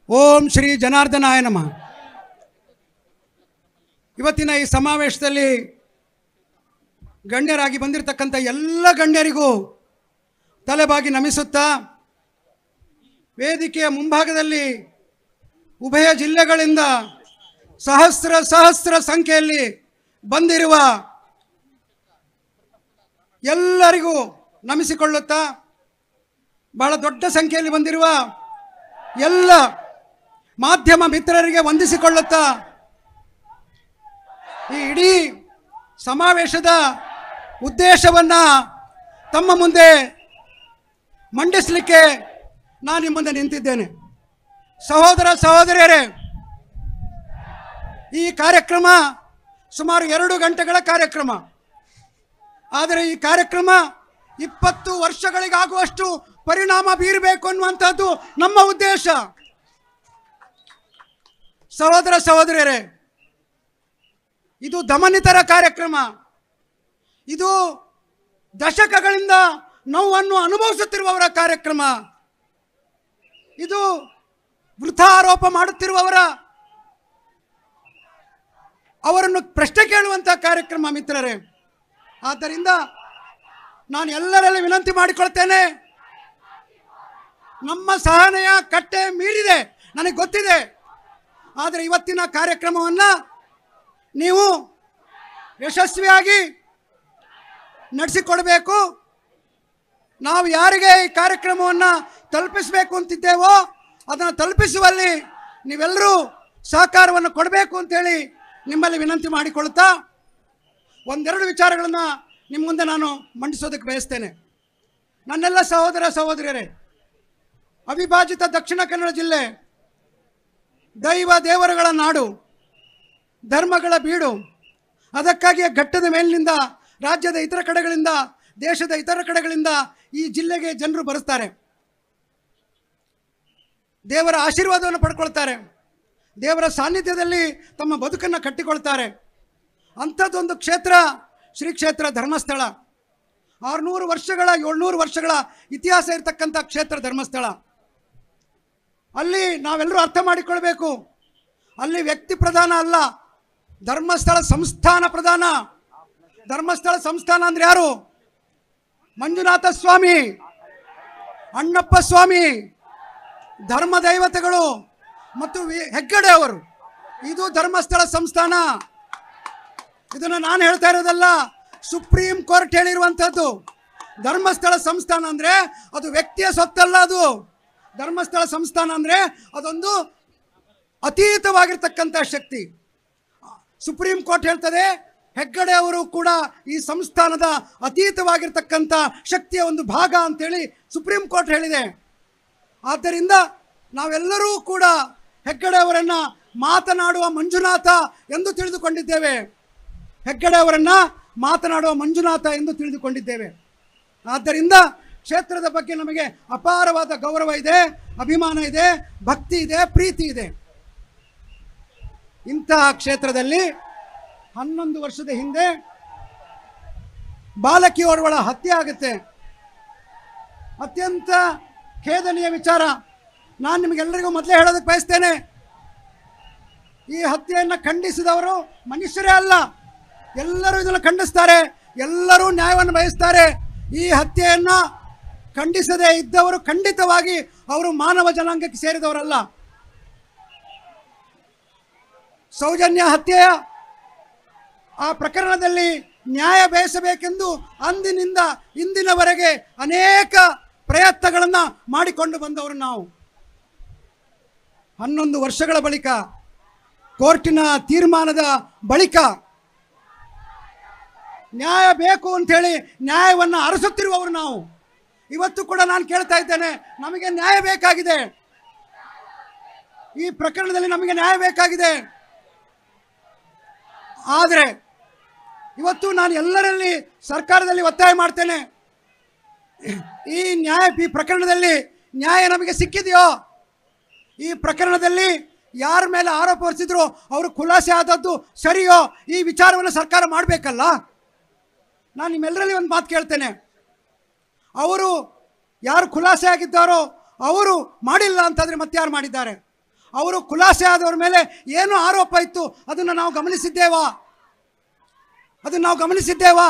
ಓಂ ಶ್ರೀ ಜನಾರ್ದನಾಯ ನಮಃ ಇವತ್ತಿನ ಈ ಸಮಾವೇಶದಲ್ಲಿ ಗಣ್ಯರಾಗಿ ಬಂದಿರತಕ್ಕಂಥ ಎಲ್ಲ ಗಣ್ಯರಿಗೂ ತಲೆಬಾಗಿ ನಮಿಸುತ್ತಾ ವೇದಿಕೆಯ ಮುಂಭಾಗದಲ್ಲಿ ಉಭಯ ಜಿಲ್ಲೆಗಳಿಂದ ಸಹಸ್ರ ಸಹಸ್ರ ಸಂಖ್ಯೆಯಲ್ಲಿ ಬಂದಿರುವ ಎಲ್ಲರಿಗೂ ನಮಿಸಿಕೊಳ್ಳುತ್ತಾ ಬಹಳ ದೊಡ್ಡ ಸಂಖ್ಯೆಯಲ್ಲಿ ಬಂದಿರುವ ಎಲ್ಲ ಮಾಧ್ಯಮ ಮಿತ್ರರಿಗೆ ವಂದಿಸಿಕೊಳ್ಳುತ್ತಾ ಈ ಇಡೀ ಸಮಾವೇಶದ ಉದ್ದೇಶವನ್ನು ತಮ್ಮ ಮುಂದೆ ಮಂಡಿಸಲಿಕ್ಕೆ ನಾನು ನಿಮ್ಮ ಮುಂದೆ ನಿಂತಿದ್ದೇನೆ ಸಹೋದರ ಸಹೋದರಿಯರೇ ಈ ಕಾರ್ಯಕ್ರಮ ಸುಮಾರು ಎರಡು ಗಂಟೆಗಳ ಕಾರ್ಯಕ್ರಮ ಆದರೆ ಈ ಕಾರ್ಯಕ್ರಮ ಇಪ್ಪತ್ತು ವರ್ಷಗಳಿಗಾಗುವಷ್ಟು ಪರಿಣಾಮ ಬೀರಬೇಕು ಅನ್ನುವಂಥದ್ದು ನಮ್ಮ ಉದ್ದೇಶ ಸಹೋದರ ಸಹೋದರಿಯರೇ ಇದು ದಮನಿತರ ಕಾರ್ಯಕ್ರಮ ಇದು ದಶಕಗಳಿಂದ ನೋವನ್ನು ಅನುಭವಿಸುತ್ತಿರುವವರ ಕಾರ್ಯಕ್ರಮ ಇದು ವೃಥಾರೋಪ ಮಾಡುತ್ತಿರುವವರ ಅವರನ್ನು ಪ್ರಶ್ನೆ ಕೇಳುವಂಥ ಕಾರ್ಯಕ್ರಮ ಮಿತ್ರರೇ ಆದ್ದರಿಂದ ನಾನು ಎಲ್ಲರಲ್ಲಿ ವಿನಂತಿ ಮಾಡಿಕೊಳ್ತೇನೆ ನಮ್ಮ ಸಹನೆಯ ಕಟ್ಟೆ ಮೀರಿದೆ ನನಗೆ ಗೊತ್ತಿದೆ ಆದರೆ ಇವತ್ತಿನ ಕಾರ್ಯಕ್ರಮವನ್ನು ನೀವು ಯಶಸ್ವಿಯಾಗಿ ನಡೆಸಿಕೊಡಬೇಕು ನಾವು ಯಾರಿಗೆ ಈ ಕಾರ್ಯಕ್ರಮವನ್ನು ತಲುಪಿಸಬೇಕು ಅಂತಿದ್ದೇವೋ ಅದನ್ನು ತಲುಪಿಸುವಲ್ಲಿ ನೀವೆಲ್ಲರೂ ಸಹಕಾರವನ್ನು ಕೊಡಬೇಕು ಅಂತೇಳಿ ನಿಮ್ಮಲ್ಲಿ ವಿನಂತಿ ಮಾಡಿಕೊಳ್ತಾ ಒಂದೆರಡು ವಿಚಾರಗಳನ್ನು ನಿಮ್ಮ ಮುಂದೆ ನಾನು ಮಂಡಿಸೋದಕ್ಕೆ ಬಯಸ್ತೇನೆ ನನ್ನೆಲ್ಲ ಸಹೋದರ ಸಹೋದರಿಯರೇ ಅವಿಭಾಜಿತ ದಕ್ಷಿಣ ಕನ್ನಡ ಜಿಲ್ಲೆ ದೈವ ದೇವರುಗಳ ನಾಡು ಧರ್ಮಗಳ ಬೀಡು ಅದಕ್ಕಾಗಿ ಘಟ್ಟದ ಮೇಲಿನಿಂದ ರಾಜ್ಯದ ಇತರ ಕಡೆಗಳಿಂದ ದೇಶದ ಇತರ ಕಡೆಗಳಿಂದ ಈ ಜಿಲ್ಲೆಗೆ ಜನರು ಬರುತ್ತಾರೆ ದೇವರ ಆಶೀರ್ವಾದವನ್ನು ಪಡ್ಕೊಳ್ತಾರೆ ದೇವರ ಸಾನ್ನಿಧ್ಯದಲ್ಲಿ ತಮ್ಮ ಬದುಕನ್ನು ಕಟ್ಟಿಕೊಳ್ತಾರೆ ಅಂಥದ್ದೊಂದು ಕ್ಷೇತ್ರ ಶ್ರೀ ಕ್ಷೇತ್ರ ಧರ್ಮಸ್ಥಳ ಆರುನೂರು ವರ್ಷಗಳ ಏಳ್ನೂರು ವರ್ಷಗಳ ಇತಿಹಾಸ ಇರತಕ್ಕಂಥ ಕ್ಷೇತ್ರ ಧರ್ಮಸ್ಥಳ ಅಲ್ಲಿ ನಾವೆಲ್ಲರೂ ಅರ್ಥ ಮಾಡಿಕೊಳ್ಬೇಕು ಅಲ್ಲಿ ವ್ಯಕ್ತಿ ಪ್ರಧಾನ ಅಲ್ಲ ಧರ್ಮಸ್ಥಳ ಸಂಸ್ಥಾನ ಪ್ರಧಾನ ಧರ್ಮಸ್ಥಳ ಸಂಸ್ಥಾನ ಅಂದ್ರೆ ಯಾರು ಮಂಜುನಾಥ ಸ್ವಾಮಿ ಅಣ್ಣಪ್ಪ ಸ್ವಾಮಿ ಧರ್ಮ ದೈವತೆಗಳು ಮತ್ತು ವಿ- ಹೆಗ್ಗಡೆ ಅವರು ಇದು ಧರ್ಮಸ್ಥಳ ಸಂಸ್ಥಾನ ಇದನ್ನು ನಾನು ಹೇಳ್ತಾ ಇರೋದಲ್ಲ ಸುಪ್ರೀಂ ಕೋರ್ಟ್ ಹೇಳಿರುವಂಥದ್ದು ಧರ್ಮಸ್ಥಳ ಸಂಸ್ಥಾನ ಅಂದರೆ ಅದು ವ್ಯಕ್ತಿಯ ಸೊತ್ತಲ್ಲ ಅದು ಧರ್ಮಸ್ಥಳ ಸಂಸ್ಥಾನ ಅಂದರೆ ಅದೊಂದು ಅತೀತವಾಗಿರ್ತಕ್ಕಂಥ ಶಕ್ತಿ ಸುಪ್ರೀಂ ಕೋರ್ಟ್ ಹೇಳ್ತದೆ ಹೆಗ್ಗಡೆ ಅವರು ಕೂಡ ಈ ಸಂಸ್ಥಾನದ ಅತೀತವಾಗಿರ್ತಕ್ಕಂಥ ಶಕ್ತಿಯ ಒಂದು ಭಾಗ ಅಂತೇಳಿ ಸುಪ್ರೀಂ ಕೋರ್ಟ್ ಹೇಳಿದೆ ಆದ್ದರಿಂದ ನಾವೆಲ್ಲರೂ ಕೂಡ ಹೆಗ್ಗಡೆ ಅವರನ್ನು ಮಾತನಾಡುವ ಮಂಜುನಾಥ ಎಂದು ತಿಳಿದುಕೊಂಡಿದ್ದೇವೆ ಹೆಗ್ಗಡೆ ಅವರನ್ನು ಮಾತನಾಡುವ ಮಂಜುನಾಥ ಎಂದು ತಿಳಿದುಕೊಂಡಿದ್ದೇವೆ ಆದ್ದರಿಂದ ಕ್ಷೇತ್ರದ ಬಗ್ಗೆ ನಮಗೆ ಅಪಾರವಾದ ಗೌರವ ಇದೆ ಅಭಿಮಾನ ಇದೆ ಭಕ್ತಿ ಇದೆ ಪ್ರೀತಿ ಇದೆ ಇಂತಹ ಕ್ಷೇತ್ರದಲ್ಲಿ ಹನ್ನೊಂದು ವರ್ಷದ ಹಿಂದೆ ಬಾಲಕಿಯೋರ್ವಳ ಹತ್ಯೆ ಆಗುತ್ತೆ ಅತ್ಯಂತ ಖೇದನೀಯ ವಿಚಾರ ನಾನು ನಿಮಗೆಲ್ಲರಿಗೂ ಮೊದಲೇ ಹೇಳೋದಕ್ಕೆ ಬಯಸ್ತೇನೆ ಈ ಹತ್ಯೆಯನ್ನು ಖಂಡಿಸಿದವರು ಮನುಷ್ಯರೇ ಅಲ್ಲ ಎಲ್ಲರೂ ಇದನ್ನು ಖಂಡಿಸ್ತಾರೆ ಎಲ್ಲರೂ ನ್ಯಾಯವನ್ನು ಬಯಸ್ತಾರೆ ಈ ಹತ್ಯೆಯನ್ನು ಖಂಡಿಸದೇ ಇದ್ದವರು ಖಂಡಿತವಾಗಿ ಅವರು ಮಾನವ ಜನಾಂಗಕ್ಕೆ ಸೇರಿದವರಲ್ಲ ಸೌಜನ್ಯ ಹತ್ಯೆಯ ಆ ಪ್ರಕರಣದಲ್ಲಿ ನ್ಯಾಯ ಬಯಸಬೇಕೆಂದು ಅಂದಿನಿಂದ ಇಂದಿನವರೆಗೆ ಅನೇಕ ಪ್ರಯತ್ನಗಳನ್ನು ಮಾಡಿಕೊಂಡು ಬಂದವರು ನಾವು ಹನ್ನೊಂದು ವರ್ಷಗಳ ಬಳಿಕ ಕೋರ್ಟಿನ ತೀರ್ಮಾನದ ಬಳಿಕ ನ್ಯಾಯ ಬೇಕು ಅಂಥೇಳಿ ನ್ಯಾಯವನ್ನು ಅರಸುತ್ತಿರುವವರು ನಾವು ಇವತ್ತು ಕೂಡ ನಾನು ಕೇಳ್ತಾ ಇದ್ದೇನೆ ನಮಗೆ ನ್ಯಾಯ ಬೇಕಾಗಿದೆ ಈ ಪ್ರಕರಣದಲ್ಲಿ ನಮಗೆ ನ್ಯಾಯ ಬೇಕಾಗಿದೆ ಆದರೆ ಇವತ್ತು ನಾನು ಎಲ್ಲರಲ್ಲಿ ಸರ್ಕಾರದಲ್ಲಿ ಒತ್ತಾಯ ಮಾಡ್ತೇನೆ ಈ ನ್ಯಾಯ ಈ ಪ್ರಕರಣದಲ್ಲಿ ನ್ಯಾಯ ನಮಗೆ ಸಿಕ್ಕಿದೆಯೋ ಈ ಪ್ರಕರಣದಲ್ಲಿ ಯಾರ ಮೇಲೆ ಆರೋಪ ಹೊರಿಸಿದ್ರು ಅವರು ಖುಲಾಸೆ ಆದದ್ದು ಸರಿಯೋ ಈ ವಿಚಾರವನ್ನು ಸರ್ಕಾರ ಮಾಡಬೇಕಲ್ಲ ನಾನು ನಿಮ್ಮೆಲ್ಲರಲ್ಲಿ ಒಂದು ಮಾತು ಕೇಳ್ತೇನೆ ಅವರು ಯಾರು ಖುಲಾಸೆ ಆಗಿದ್ದಾರೋ ಅವರು ಮಾಡಿಲ್ಲ ಅಂತಂದರೆ ಮತ್ತೆ ಯಾರು ಮಾಡಿದ್ದಾರೆ ಅವರು ಖುಲಾಸೆ ಆದವ್ರ ಮೇಲೆ ಏನು ಆರೋಪ ಇತ್ತು ಅದನ್ನು ನಾವು ಗಮನಿಸಿದ್ದೇವಾ ಅದನ್ನು ನಾವು ಗಮನಿಸಿದ್ದೇವಾ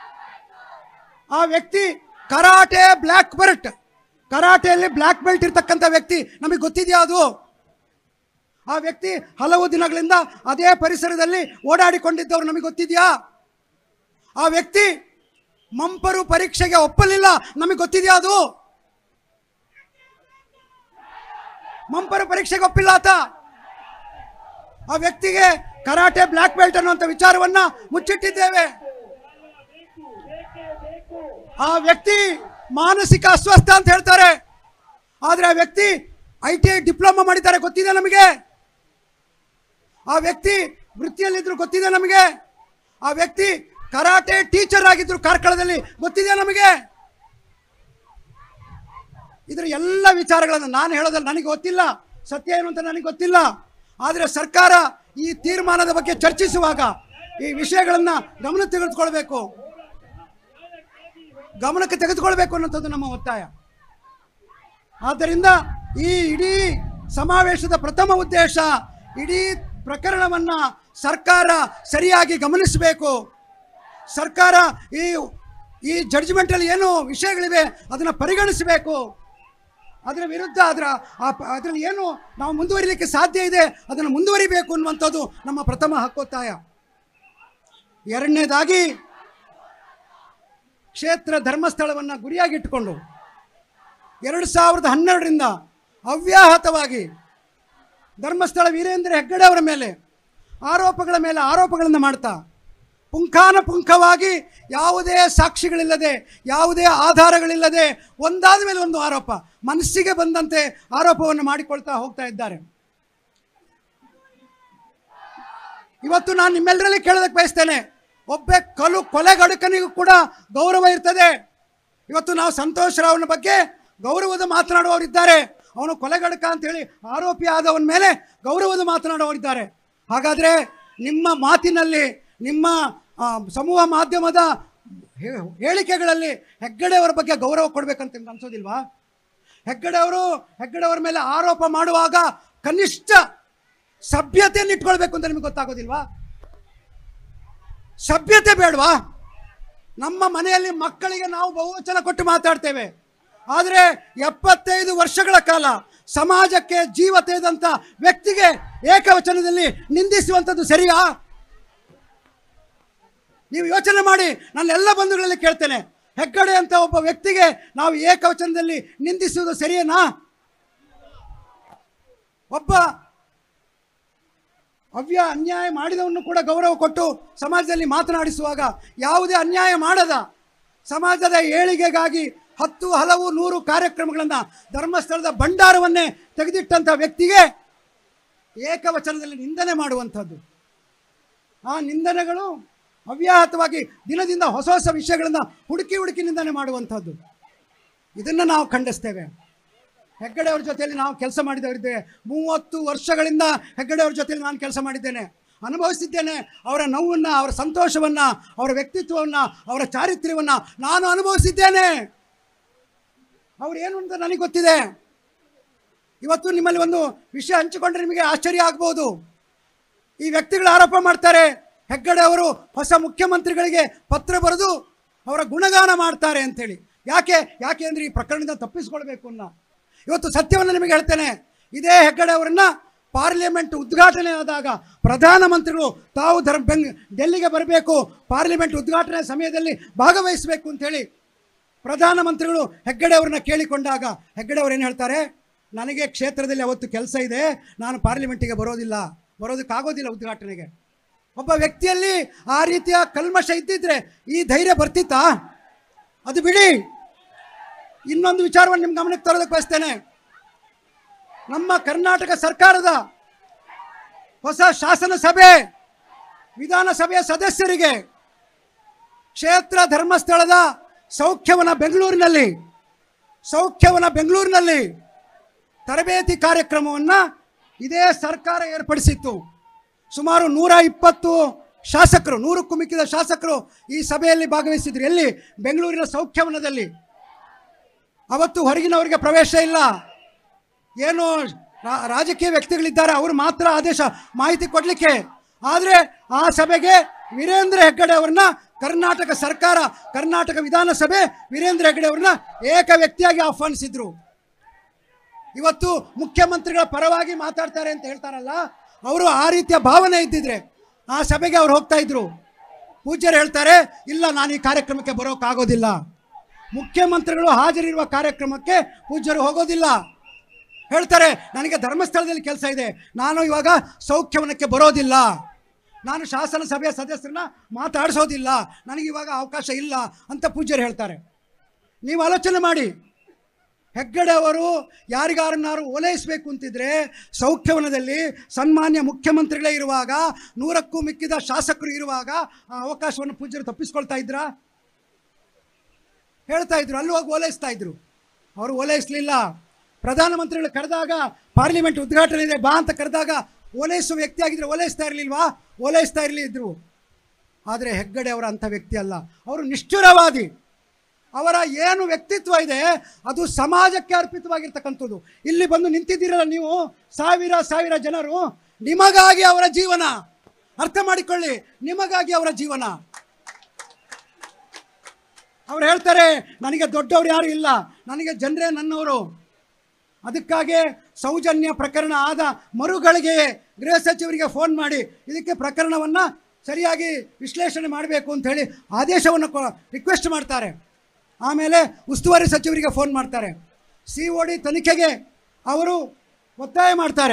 ಆ ವ್ಯಕ್ತಿ ಕರಾಟೆ ಬ್ಲ್ಯಾಕ್ ಬೆಲ್ಟ್ ಕರಾಟೆಯಲ್ಲಿ ಬ್ಲ್ಯಾಕ್ ಬೆಲ್ಟ್ ಇರ್ತಕ್ಕಂಥ ವ್ಯಕ್ತಿ ನಮಗೆ ಗೊತ್ತಿದೆಯಾ ಅದು ಆ ವ್ಯಕ್ತಿ ಹಲವು ದಿನಗಳಿಂದ ಅದೇ ಪರಿಸರದಲ್ಲಿ ಓಡಾಡಿಕೊಂಡಿದ್ದವ್ರು ನಮಗೆ ಗೊತ್ತಿದೆಯಾ ಆ ವ್ಯಕ್ತಿ ಮಂಪರು ಪರೀಕ್ಷೆಗೆ ಒಪ್ಪಲಿಲ್ಲ ನಮಗೆ ಗೊತ್ತಿದೆಯಾ ಅದು ಮಂಪರು ಪರೀಕ್ಷೆಗೆ ಒಪ್ಪಿಲ್ಲ ಆತ ಆ ವ್ಯಕ್ತಿಗೆ ಕರಾಟೆ ಬ್ಲ್ಯಾಕ್ ಬೆಲ್ಟ್ ಅನ್ನುವಂಥ ವಿಚಾರವನ್ನ ಮುಚ್ಚಿಟ್ಟಿದ್ದೇವೆ ಆ ವ್ಯಕ್ತಿ ಮಾನಸಿಕ ಅಸ್ವಸ್ಥ ಅಂತ ಹೇಳ್ತಾರೆ ಆದರೆ ಆ ವ್ಯಕ್ತಿ ಐ ಟಿ ಐ ಡಿಪ್ಲೊಮಾ ಮಾಡಿದ್ದಾರೆ ಗೊತ್ತಿದೆ ನಮಗೆ ಆ ವ್ಯಕ್ತಿ ವೃತ್ತಿಯಲ್ಲಿದ್ರು ಗೊತ್ತಿದೆ ನಮಗೆ ಆ ವ್ಯಕ್ತಿ ಕರಾಟೆ ಟೀಚರ್ ಆಗಿದ್ರು ಕಾರ್ಕಳದಲ್ಲಿ ಗೊತ್ತಿದೆ ನಮಗೆ ಇದರ ಎಲ್ಲ ವಿಚಾರಗಳನ್ನು ನಾನು ಹೇಳೋದಲ್ಲ ನನಗೆ ಗೊತ್ತಿಲ್ಲ ಸತ್ಯ ಏನು ಅಂತ ನನಗೆ ಗೊತ್ತಿಲ್ಲ ಆದರೆ ಸರ್ಕಾರ ಈ ತೀರ್ಮಾನದ ಬಗ್ಗೆ ಚರ್ಚಿಸುವಾಗ ಈ ವಿಷಯಗಳನ್ನು ಗಮನ ತೆಗೆದುಕೊಳ್ಬೇಕು ಗಮನಕ್ಕೆ ತೆಗೆದುಕೊಳ್ಬೇಕು ಅನ್ನೋಂಥದ್ದು ನಮ್ಮ ಒತ್ತಾಯ ಆದ್ದರಿಂದ ಈ ಇಡೀ ಸಮಾವೇಶದ ಪ್ರಥಮ ಉದ್ದೇಶ ಇಡೀ ಪ್ರಕರಣವನ್ನ ಸರ್ಕಾರ ಸರಿಯಾಗಿ ಗಮನಿಸಬೇಕು ಸರ್ಕಾರ ಈ ಈ ಜಡ್ಜ್ಮೆಂಟಲ್ಲಿ ಏನು ವಿಷಯಗಳಿವೆ ಅದನ್ನು ಪರಿಗಣಿಸಬೇಕು ಅದರ ವಿರುದ್ಧ ಅದರ ಅದರಲ್ಲಿ ಏನು ನಾವು ಮುಂದುವರಿಲಿಕ್ಕೆ ಸಾಧ್ಯ ಇದೆ ಅದನ್ನು ಮುಂದುವರಿಬೇಕು ಅನ್ನುವಂಥದ್ದು ನಮ್ಮ ಪ್ರಥಮ ಹಕ್ಕೊತ್ತಾಯ ಎರಡನೇದಾಗಿ ಕ್ಷೇತ್ರ ಧರ್ಮಸ್ಥಳವನ್ನು ಗುರಿಯಾಗಿಟ್ಟುಕೊಂಡು ಎರಡು ಸಾವಿರದ ಹನ್ನೆರಡರಿಂದ ಅವ್ಯಾಹತವಾಗಿ ಧರ್ಮಸ್ಥಳ ವೀರೇಂದ್ರ ಹೆಗ್ಗಡೆ ಅವರ ಮೇಲೆ ಆರೋಪಗಳ ಮೇಲೆ ಆರೋಪಗಳನ್ನು ಮಾಡ್ತಾ ಪುಂಖಾನುಪುಂಖವಾಗಿ ಯಾವುದೇ ಸಾಕ್ಷಿಗಳಿಲ್ಲದೆ ಯಾವುದೇ ಆಧಾರಗಳಿಲ್ಲದೆ ಒಂದಾದ ಮೇಲೆ ಒಂದು ಆರೋಪ ಮನಸ್ಸಿಗೆ ಬಂದಂತೆ ಆರೋಪವನ್ನು ಮಾಡಿಕೊಳ್ತಾ ಹೋಗ್ತಾ ಇದ್ದಾರೆ ಇವತ್ತು ನಾನು ನಿಮ್ಮೆಲ್ಲರಲ್ಲಿ ಕೇಳೋದಕ್ಕೆ ಬಯಸ್ತೇನೆ ಒಬ್ಬ ಕಲು ಕೊಲೆಗಡುಕನಿಗೂ ಕೂಡ ಗೌರವ ಇರ್ತದೆ ಇವತ್ತು ನಾವು ಸಂತೋಷ್ ರಾವ್ನ ಬಗ್ಗೆ ಗೌರವದ ಮಾತನಾಡುವವರಿದ್ದಾರೆ ಅವನು ಕೊಲೆಗಡಕ ಅಂತೇಳಿ ಆರೋಪಿ ಆದವನ ಮೇಲೆ ಗೌರವದ ಮಾತನಾಡುವವರಿದ್ದಾರೆ ಹಾಗಾದರೆ ನಿಮ್ಮ ಮಾತಿನಲ್ಲಿ ನಿಮ್ಮ ಆ, ಸಮೂಹ ಮಾಧ್ಯಮದ ಹೇ- ಹೇಳಿಕೆಗಳಲ್ಲಿ ಹೆಗ್ಗಡೆ ಅವರ ಬಗ್ಗೆ ಗೌರವ ಕೊಡ್ಬೇಕಂತ ನಿಮ್ಗೆ ಅನ್ಸೋದಿಲ್ವಾ ಹೆಗ್ಗಡೆ ಅವರು ಹೆಗ್ಗಡೆ ಅವರ ಮೇಲೆ ಆರೋಪ ಮಾಡುವಾಗ ಕನಿಷ್ಠ ಸಭ್ಯತೆಯನ್ನು ಇಟ್ಕೊಳ್ಬೇಕು ಅಂತ ನಿಮಗೆ ಗೊತ್ತಾಗೋದಿಲ್ವಾ ಸಭ್ಯತೆ ಬೇಡವಾ ನಮ್ಮ ಮನೆಯಲ್ಲಿ ಮಕ್ಕಳಿಗೆ ನಾವು ಬಹುವಚನ ಕೊಟ್ಟು ಮಾತಾಡ್ತೇವೆ ಆದರೆ ಎಪ್ಪತ್ತೈದು ವರ್ಷಗಳ ಕಾಲ ಸಮಾಜಕ್ಕೆ ಜೀವ ತೆಗೆದಂಥ ವ್ಯಕ್ತಿಗೆ ಏಕವಚನದಲ್ಲಿ ನಿಂದಿಸುವಂಥದ್ದು ಸರಿಯಾ ನೀವು ಯೋಚನೆ ಮಾಡಿ ನಾನು ಎಲ್ಲ ಬಂಧುಗಳಲ್ಲಿ ಕೇಳ್ತೇನೆ ಹೆಗ್ಗಡೆ ಅಂತ ಒಬ್ಬ ವ್ಯಕ್ತಿಗೆ ನಾವು ಏಕವಚನದಲ್ಲಿ ನಿಂದಿಸುವುದು ಸರಿಯೇನಾ ಒಬ್ಬ ಅವ್ಯ ಅನ್ಯಾಯ ಮಾಡಿದವನ್ನು ಕೂಡ ಗೌರವ ಕೊಟ್ಟು ಸಮಾಜದಲ್ಲಿ ಮಾತನಾಡಿಸುವಾಗ ಯಾವುದೇ ಅನ್ಯಾಯ ಮಾಡದ ಸಮಾಜದ ಏಳಿಗೆಗಾಗಿ ಹತ್ತು ಹಲವು ನೂರು ಕಾರ್ಯಕ್ರಮಗಳನ್ನು ಧರ್ಮಸ್ಥಳದ ಭಂಡಾರವನ್ನೇ ತೆಗೆದಿಟ್ಟಂಥ ವ್ಯಕ್ತಿಗೆ ಏಕವಚನದಲ್ಲಿ ನಿಂದನೆ ಮಾಡುವಂಥದ್ದು ಆ ನಿಂದನೆಗಳು ಅವ್ಯಾಹತವಾಗಿ ದಿನದಿಂದ ಹೊಸ ಹೊಸ ವಿಷಯಗಳನ್ನು ಹುಡುಕಿ ಹುಡುಕಿ ನಿಂದನೆ ಮಾಡುವಂಥದ್ದು ಇದನ್ನು ನಾವು ಖಂಡಿಸ್ತೇವೆ ಹೆಗ್ಗಡೆ ಅವ್ರ ಜೊತೆಯಲ್ಲಿ ನಾವು ಕೆಲಸ ಮಾಡಿದವರಿದ್ದೇವೆ ಮೂವತ್ತು ವರ್ಷಗಳಿಂದ ಹೆಗ್ಗಡೆ ಅವ್ರ ಜೊತೆಯಲ್ಲಿ ನಾನು ಕೆಲಸ ಮಾಡಿದ್ದೇನೆ ಅನುಭವಿಸಿದ್ದೇನೆ ಅವರ ನೋವನ್ನು ಅವರ ಸಂತೋಷವನ್ನು ಅವರ ವ್ಯಕ್ತಿತ್ವವನ್ನು ಅವರ ಚಾರಿತ್ರ್ಯವನ್ನು ನಾನು ಅನುಭವಿಸಿದ್ದೇನೆ ಅವ್ರು ಏನು ಅಂತ ನನಗೆ ಗೊತ್ತಿದೆ ಇವತ್ತು ನಿಮ್ಮಲ್ಲಿ ಒಂದು ವಿಷಯ ಹಂಚಿಕೊಂಡ್ರೆ ನಿಮಗೆ ಆಶ್ಚರ್ಯ ಆಗ್ಬೋದು ಈ ವ್ಯಕ್ತಿಗಳು ಆರೋಪ ಮಾಡ್ತಾರೆ ಹೆಗ್ಗಡೆ ಅವರು ಹೊಸ ಮುಖ್ಯಮಂತ್ರಿಗಳಿಗೆ ಪತ್ರ ಬರೆದು ಅವರ ಗುಣಗಾನ ಮಾಡ್ತಾರೆ ಅಂತೇಳಿ ಯಾಕೆ ಯಾಕೆ ಅಂದರೆ ಈ ಪ್ರಕರಣದಿಂದ ತಪ್ಪಿಸ್ಕೊಳ್ಬೇಕು ಅನ್ನೋ ಇವತ್ತು ಸತ್ಯವನ್ನು ನಿಮಗೆ ಹೇಳ್ತೇನೆ ಇದೇ ಹೆಗ್ಗಡೆ ಅವರನ್ನ ಪಾರ್ಲಿಮೆಂಟ್ ಉದ್ಘಾಟನೆ ಆದಾಗ ಪ್ರಧಾನಮಂತ್ರಿಗಳು ತಾವು ಧರ್ಮ ಬೆಂಗ್ ಡೆಲ್ಲಿಗೆ ಬರಬೇಕು ಪಾರ್ಲಿಮೆಂಟ್ ಉದ್ಘಾಟನೆ ಸಮಯದಲ್ಲಿ ಭಾಗವಹಿಸಬೇಕು ಅಂತೇಳಿ ಪ್ರಧಾನಮಂತ್ರಿಗಳು ಹೆಗ್ಗಡೆ ಅವರನ್ನ ಕೇಳಿಕೊಂಡಾಗ ಹೆಗ್ಗಡೆ ಅವರು ಏನು ಹೇಳ್ತಾರೆ ನನಗೆ ಕ್ಷೇತ್ರದಲ್ಲಿ ಅವತ್ತು ಕೆಲಸ ಇದೆ ನಾನು ಪಾರ್ಲಿಮೆಂಟಿಗೆ ಬರೋದಿಲ್ಲ ಬರೋದಕ್ಕಾಗೋದಿಲ್ಲ ಉದ್ಘಾಟನೆಗೆ ಒಬ್ಬ ವ್ಯಕ್ತಿಯಲ್ಲಿ ಆ ರೀತಿಯ ಕಲ್ಮಶ ಇದ್ದಿದ್ರೆ ಈ ಧೈರ್ಯ ಬರ್ತಿತ್ತಾ ಅದು ಬಿಡಿ ಇನ್ನೊಂದು ವಿಚಾರವನ್ನು ನಿಮ್ಮ ಗಮನಕ್ಕೆ ತರೋದಕ್ಕೆ ಬಯಸ್ತೇನೆ ನಮ್ಮ ಕರ್ನಾಟಕ ಸರ್ಕಾರದ ಹೊಸ ಶಾಸನ ಸಭೆ ವಿಧಾನಸಭೆಯ ಸದಸ್ಯರಿಗೆ ಕ್ಷೇತ್ರ ಧರ್ಮಸ್ಥಳದ ಸೌಖ್ಯವನ ಬೆಂಗಳೂರಿನಲ್ಲಿ ಸೌಖ್ಯವನ ಬೆಂಗಳೂರಿನಲ್ಲಿ ತರಬೇತಿ ಕಾರ್ಯಕ್ರಮವನ್ನು ಇದೇ ಸರ್ಕಾರ ಏರ್ಪಡಿಸಿತ್ತು ಸುಮಾರು ನೂರ ಇಪ್ಪತ್ತು ಶಾಸಕರು ನೂರಕ್ಕೂ ಮಿಕ್ಕಿದ ಶಾಸಕರು ಈ ಸಭೆಯಲ್ಲಿ ಭಾಗವಹಿಸಿದ್ರು ಎಲ್ಲಿ ಬೆಂಗಳೂರಿನ ಸೌಖ್ಯವನದಲ್ಲಿ ಅವತ್ತು ಹೊರಗಿನವರಿಗೆ ಪ್ರವೇಶ ಇಲ್ಲ ಏನು ರಾ- ರಾಜಕೀಯ ವ್ಯಕ್ತಿಗಳಿದ್ದಾರೆ ಅವರು ಮಾತ್ರ ಆದೇಶ ಮಾಹಿತಿ ಕೊಡಲಿಕ್ಕೆ ಆದರೆ ಆ ಸಭೆಗೆ ವೀರೇಂದ್ರ ಹೆಗ್ಗಡೆ ಅವರನ್ನ ಕರ್ನಾಟಕ ಸರ್ಕಾರ ಕರ್ನಾಟಕ ವಿಧಾನಸಭೆ ವೀರೇಂದ್ರ ಹೆಗ್ಗಡೆ ಅವರನ್ನ ಏಕ ವ್ಯಕ್ತಿಯಾಗಿ ಆಹ್ವಾನಿಸಿದ್ರು ಇವತ್ತು ಮುಖ್ಯಮಂತ್ರಿಗಳ ಪರವಾಗಿ ಮಾತಾಡ್ತಾರೆ ಅಂತ ಹೇಳ್ತಾರಲ್ಲ ಅವರು ಆ ರೀತಿಯ ಭಾವನೆ ಇದ್ದಿದ್ರೆ ಆ ಸಭೆಗೆ ಅವ್ರು ಹೋಗ್ತಾ ಇದ್ರು ಪೂಜ್ಯರು ಹೇಳ್ತಾರೆ ಇಲ್ಲ ನಾನು ಈ ಕಾರ್ಯಕ್ರಮಕ್ಕೆ ಬರೋಕ್ಕಾಗೋದಿಲ್ಲ ಮುಖ್ಯಮಂತ್ರಿಗಳು ಹಾಜರಿರುವ ಕಾರ್ಯಕ್ರಮಕ್ಕೆ ಪೂಜ್ಯರು ಹೋಗೋದಿಲ್ಲ ಹೇಳ್ತಾರೆ ನನಗೆ ಧರ್ಮಸ್ಥಳದಲ್ಲಿ ಕೆಲಸ ಇದೆ ನಾನು ಇವಾಗ ಸೌಖ್ಯವನಕ್ಕೆ ಬರೋದಿಲ್ಲ ನಾನು ಶಾಸನ ಸಭೆಯ ಸದಸ್ಯರನ್ನ ಮಾತಾಡಿಸೋದಿಲ್ಲ ನನಗೆ ಇವಾಗ ಅವಕಾಶ ಇಲ್ಲ ಅಂತ ಪೂಜ್ಯರು ಹೇಳ್ತಾರೆ ನೀವು ಆಲೋಚನೆ ಮಾಡಿ ಹೆಗ್ಗಡೆ ಅವರು ಯಾರಿಗಾರನ್ನಾರು ಓಲೈಸಬೇಕು ಅಂತಿದ್ರೆ ಸೌಖ್ಯವನದಲ್ಲಿ ಸನ್ಮಾನ್ಯ ಮುಖ್ಯಮಂತ್ರಿಗಳೇ ಇರುವಾಗ ನೂರಕ್ಕೂ ಮಿಕ್ಕಿದ ಶಾಸಕರು ಇರುವಾಗ ಆ ಅವಕಾಶವನ್ನು ಪೂಜ್ಯರು ತಪ್ಪಿಸ್ಕೊಳ್ತಾ ಇದ್ರಾ ಹೇಳ್ತಾ ಇದ್ರು ಅಲ್ಲಿ ಹೋಗಿ ಓಲೈಸ್ತಾ ಇದ್ರು ಅವರು ಓಲೈಸಲಿಲ್ಲ ಪ್ರಧಾನಮಂತ್ರಿಗಳು ಕರೆದಾಗ ಪಾರ್ಲಿಮೆಂಟ್ ಉದ್ಘಾಟನೆ ಇದೆ ಬಾ ಅಂತ ಕರೆದಾಗ ಓಲೈಸುವ ವ್ಯಕ್ತಿ ಆಗಿದ್ರೆ ಓಲೈಸ್ತಾ ಇರಲಿಲ್ವಾ ಓಲೈಸ್ತಾ ಇರಲಿ ಇದ್ರು ಆದರೆ ಹೆಗ್ಗಡೆ ಅವರ ಅಂಥ ವ್ಯಕ್ತಿ ಅಲ್ಲ ಅವರು ನಿಷ್ಠುರವಾದಿ ಅವರ ಏನು ವ್ಯಕ್ತಿತ್ವ ಇದೆ ಅದು ಸಮಾಜಕ್ಕೆ ಅರ್ಪಿತವಾಗಿರ್ತಕ್ಕಂಥದ್ದು ಇಲ್ಲಿ ಬಂದು ನಿಂತಿದ್ದೀರಲ್ಲ ನೀವು ಸಾವಿರ ಸಾವಿರ ಜನರು ನಿಮಗಾಗಿ ಅವರ ಜೀವನ ಅರ್ಥ ಮಾಡಿಕೊಳ್ಳಿ ನಿಮಗಾಗಿ ಅವರ ಜೀವನ ಅವ್ರು ಹೇಳ್ತಾರೆ ನನಗೆ ದೊಡ್ಡವರು ಯಾರು ಇಲ್ಲ ನನಗೆ ಜನರೇ ನನ್ನವರು ಅದಕ್ಕಾಗಿ ಸೌಜನ್ಯ ಪ್ರಕರಣ ಆದ ಮರುಗಳಿಗೆ ಗೃಹ ಸಚಿವರಿಗೆ ಫೋನ್ ಮಾಡಿ ಇದಕ್ಕೆ ಪ್ರಕರಣವನ್ನು ಸರಿಯಾಗಿ ವಿಶ್ಲೇಷಣೆ ಮಾಡಬೇಕು ಅಂತ ಹೇಳಿ ಆದೇಶವನ್ನು ಕೊ ರಿಕ್ವೆಸ್ಟ್ ಮಾಡ್ತಾರೆ ಆಮೇಲೆ ಉಸ್ತುವಾರಿ ಸಚಿವರಿಗೆ ಫೋನ್ ಮಾಡ್ತಾರೆ ಸಿ ಒ ಡಿ ತನಿಖೆಗೆ ಅವರು ಒತ್ತಾಯ ಮಾಡ್ತಾರೆ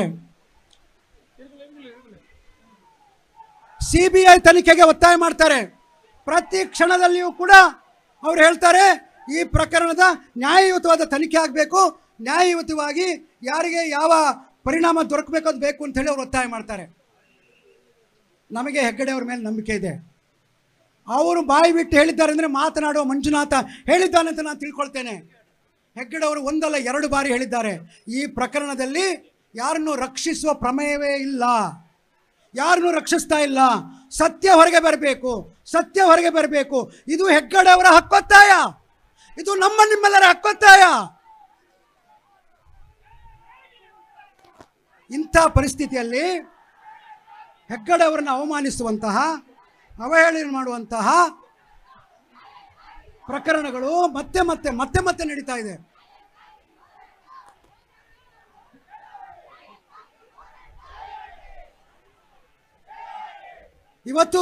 ಸಿ ಬಿ ಐ ತನಿಖೆಗೆ ಒತ್ತಾಯ ಮಾಡ್ತಾರೆ ಪ್ರತಿ ಕ್ಷಣದಲ್ಲಿಯೂ ಕೂಡ ಅವ್ರು ಹೇಳ್ತಾರೆ ಈ ಪ್ರಕರಣದ ನ್ಯಾಯಯುತವಾದ ತನಿಖೆ ಆಗಬೇಕು ನ್ಯಾಯಯುತವಾಗಿ ಯಾರಿಗೆ ಯಾವ ಪರಿಣಾಮ ದೊರಕಬೇಕು ಅದು ಬೇಕು ಅಂತ ಹೇಳಿ ಅವ್ರು ಒತ್ತಾಯ ಮಾಡ್ತಾರೆ ನಮಗೆ ಹೆಗ್ಗಡೆ ಅವ್ರ ಮೇಲೆ ನಂಬಿಕೆ ಇದೆ ಅವರು ಬಾಯಿ ಬಿಟ್ಟು ಹೇಳಿದ್ದಾರೆ ಅಂದರೆ ಮಾತನಾಡುವ ಮಂಜುನಾಥ ಹೇಳಿದ್ದಾನೆ ಅಂತ ನಾನು ತಿಳ್ಕೊಳ್ತೇನೆ ಹೆಗ್ಗಡೆ ಅವರು ಒಂದಲ್ಲ ಎರಡು ಬಾರಿ ಹೇಳಿದ್ದಾರೆ ಈ ಪ್ರಕರಣದಲ್ಲಿ ಯಾರನ್ನು ರಕ್ಷಿಸುವ ಪ್ರಮೇಯವೇ ಇಲ್ಲ ಯಾರನ್ನು ರಕ್ಷಿಸ್ತಾ ಇಲ್ಲ ಸತ್ಯ ಹೊರಗೆ ಬರಬೇಕು ಸತ್ಯ ಹೊರಗೆ ಬರಬೇಕು ಇದು ಹೆಗ್ಗಡೆ ಅವರ ಹಕ್ಕೊತ್ತಾಯ ಇದು ನಮ್ಮ ನಿಮ್ಮೆಲ್ಲರ ಹಕ್ಕೊತ್ತಾಯ ಇಂಥ ಪರಿಸ್ಥಿತಿಯಲ್ಲಿ ಹೆಗ್ಗಡೆ ಅವರನ್ನು ಅವಮಾನಿಸುವಂತಹ ಅವಹೇಳನ ಮಾಡುವಂತಹ ಪ್ರಕರಣಗಳು ಮತ್ತೆ ಮತ್ತೆ ಮತ್ತೆ ಮತ್ತೆ ನಡೀತಾ ಇದೆ ಇವತ್ತು